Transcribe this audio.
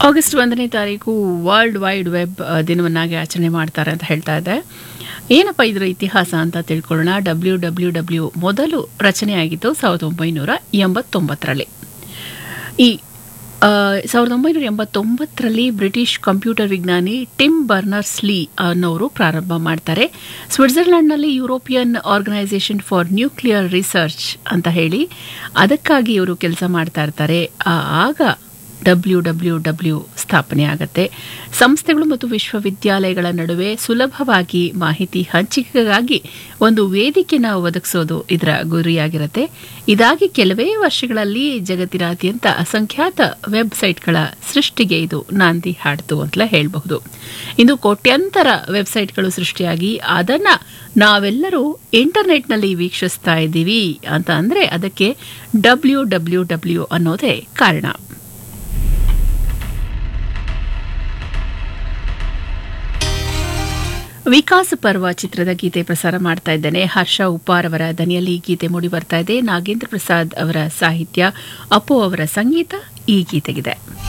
August ಒಂದನೇ ತಾರೀಕು world wide web ಆ, ದಿನವನ್ನಾಗಿ ಆಚರಣೆ ಮಾಡ್ತಾರೆ ಅಂತ ಹೇಳ್ತಾ ಇದೆ ಏನಪ್ಪ ಇದರ ಇತಿಹಾಸ ಅಂತ ತಿಳ್ಕೊಳ್ಳೋಣ ಡಬ್ಲ್ಯೂ ಡಬ್ಲ್ಯೂ ಡಬ್ಲ್ಯೂ ಮೊದಲು ರಚನೆಯಾಗಿತ್ತು ಸಾವಿರದ ಒಂಬೈನೂರ ಎಂಬತ್ತೊಂಬತ್ತರಲ್ಲಿ ಈ ಆ, ಸಾವಿರದ ಒಂಬೈನೂರ ಎಂಬತ್ತೊಂಬತ್ತರಲ್ಲಿ ಬ್ರಿಟಿಷ್ ಕಂಪ್ಯೂಟರ್ ವಿಜ್ಞಾನಿ ಟಿಮ್ ಬರ್ನರ್ಸ್ ಲೀ ಅನ್ನೋರು ಪ್ರಾರಂಭ ಮಾಡ್ತಾರೆ ಸ್ವಿಟ್ಜರ್ಲೆಂಡ್ನಲ್ಲಿ European organisation for nuclear research ಅಂತ ಹೇಳಿ ಅದಕ್ಕಾಗಿ ಇವರು ಕೆಲಸ ಮಾಡ್ತಾ ಇರ್ತಾರೆ ಆ, ಆಗ ಡಬ್ಲ್ಯೂ ಡಬ್ಲ್ಯೂ ಡಬ್ಲ್ಯೂ ಸ್ಥಾಪನೆ ಆಗುತ್ತೆ ಸಂಸ್ಥೆಗಳು ಮತ್ತು ವಿಶ್ವವಿದ್ಯಾಲಯಗಳ ನಡುವೆ ಸುಲಭವಾಗಿ ಮಾಹಿತಿ ಹಂಚಿಕೆಗಾಗಿ ಒಂದು ವೇದಿಕೆನ ಒದಗಿಸೋದು ಇದರ ಗುರಿಯಾಗಿರುತ್ತೆ ಇದಾಗಿ ಕೆಲವೇ ವರ್ಷಗಳಲ್ಲಿ ಜಗತ್ತಿನಾದ್ಯಂತ ಅಸಂಖ್ಯಾತ ವೆಬ್ಸೈಟ್ಗಳ ಸೃಷ್ಟಿಗೆ ಇದು ನಾಂದಿ ಹಾಡ್ತು ಅಂತಲೇ ಹೇಳಬಹುದು ಇಂದು ಕೋಟ್ಯಂತರ ವೆಬ್ಸೈಟ್ಗಳು ಸೃಷ್ಟಿಯಾಗಿ ಅದನ್ನ ನಾವೆಲ್ಲರೂ ಇಂಟರ್ನೆಟ್ನಲ್ಲಿ ವೀಕ್ಷಿಸ್ತಾ ಇದ್ದೀವಿ ಅಂತ ಅಂದ್ರೆ ಅದಕ್ಕೆ ಡಬ್ಲ್ಯೂ ಡಬ್ಲ್ಯೂ ಡಬ್ಲ್ಯೂ ಅನ್ನೋದೇ ಕಾರಣ ವಿಕಾಸ ಪರ್ವ ಚಿತ್ರದ ಗೀತೆ ಪ್ರಸಾರ ಮಾಡ್ತಾ ಇದ್ದೇನೆ ಹರ್ಷ ಉಪ್ಪಾರ್ ಅವರ ದನಿಯಲ್ಲಿ ಈ ಗೀತೆ ಮೂಡಿ ಬರ್ತಾ ಇದೆ ನಾಗೇಂದ್ರ ಪ್ರಸಾದ್ ಅವರ ಸಾಹಿತ್ಯ ಅಪ್ಪು ಅವರ ಸಂಗೀತ ಈ ಗೀತೆಗಿದೆ